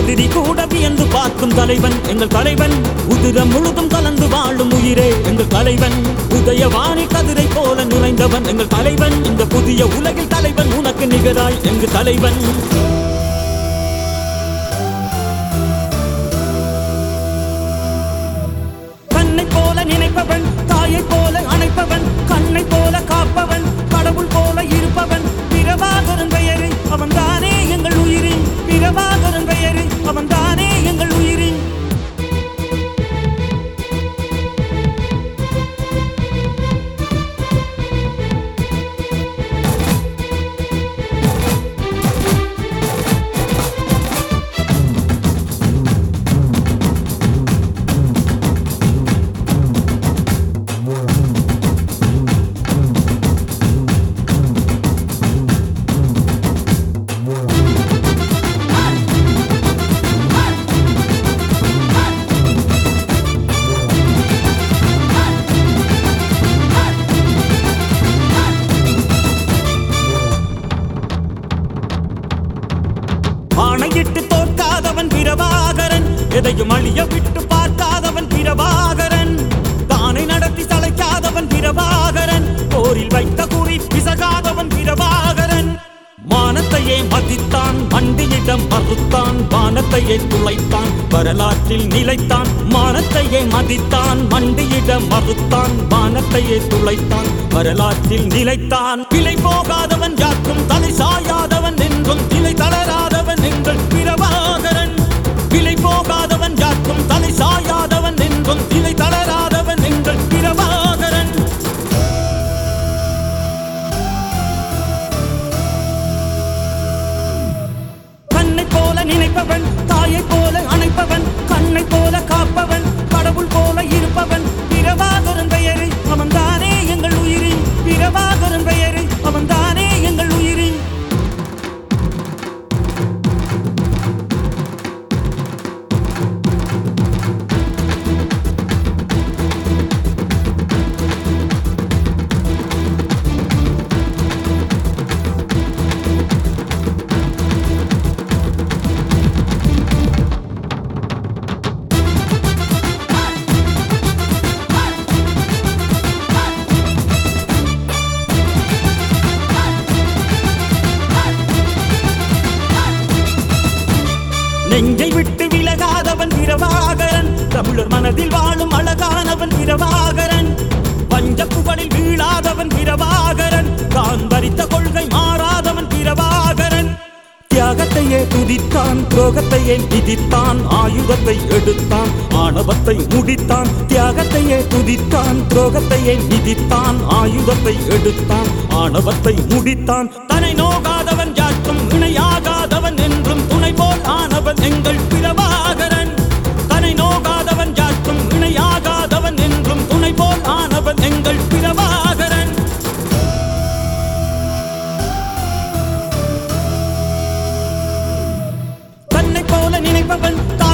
எதிரி கூட வியந்து பார்க்கும் தலைவன் எங்கள் தலைவன் உதிரம் முழுதும் கலந்து வாழும் உயிரே எங்கள் தலைவன் உதயவாணி கதிரை போல நுழைந்தவன் எங்கள் தலைவன் இந்த புதிய உலகில் தலைவன் உனக்கு நிகராய் எங்கள் தலைவன் கண்ணை போல நினைப்பவன் தாயை போல அணைப்பவன் கண்ணை போல காப்பவன் கடவுள் போல இருப்பவன் பிறவாகரன் பெயரு அவன் தானே எங்கள் உயிரின் பிறவாகரன் பெயரு அவன் தானே எங்கள் உயிரின் ஆணையிட்டு தோற்காதவன் பிரபாகரன் எதையும் அழிய விட்டு பார்க்காதவன் பிரபாகரன் தானை நடத்தி சளைக்காதவன் பிரபாகரன் போரில் வைத்த குறி பிசகாதவன் பிரபாகரன் மானத்தையே மதித்தான் மண்டியிடம் மறுத்தான் வானத்தையே துளைத்தான் வரலாற்றில் நிலைத்தான் மானத்தையே மதித்தான் மண்டியிடம் மறுத்தான் வானத்தையே துளைத்தான் வரலாற்றில் நிலைத்தான் விலை போகாதவன் யாக்கும் தலை சாயாதவன் என்றும் நிலை தளராதவன் எங்கள் பிரபாகரன் விலை போகாதவன் யாக்கும் தலை சாயாதவன் என்றும் நிலை தளராதவன் எங்கள் பிரபாகரன் கண்ணை போல நினைப்பவன் தாயை போல அணைப்பவன் கண்ணை போல காப்பவன் கடவுள் போல இருப்பவன் பிரபாகரன் பெயரு அவன் தானே எங்கள் உயிரின் பிரபாகரன் பெயரு அவன் தானே எங்கள் உயிரின் நெஞ்சை விட்டு விலகாதவன் பிரபாகரன் தமிழர் மனதில் வாழும் அழகானவன் பிரபாகரன் பஞ்ச புகழில் வீழாதவன் பிரபாகரன் தான் வரித்த கொள்கை மாறாதவன் பிரபாகரன் தியாகத்தையே துதித்தான் துரோகத்தையே விதித்தான் ஆயுதத்தை எடுத்தான் ஆணவத்தை முடித்தான் தியாகத்தையே துதித்தான் துரோகத்தையே விதித்தான் ஆயுதத்தை எடுத்தான் ஆணவத்தை முடித்தான் தன்னை நோகாதவன் யாருக்கும் இணையாகாதவன் என்றும் துணை போல் ஆனவன் எங்கள் பிரபாகரன் தன்னை நோகாதவன் யாருக்கும் இணையாகாதவன் என்றும் துணை போல் ஆனவன் எங்கள் பிரபாகரன் தன்னை போல நினைப்பவன்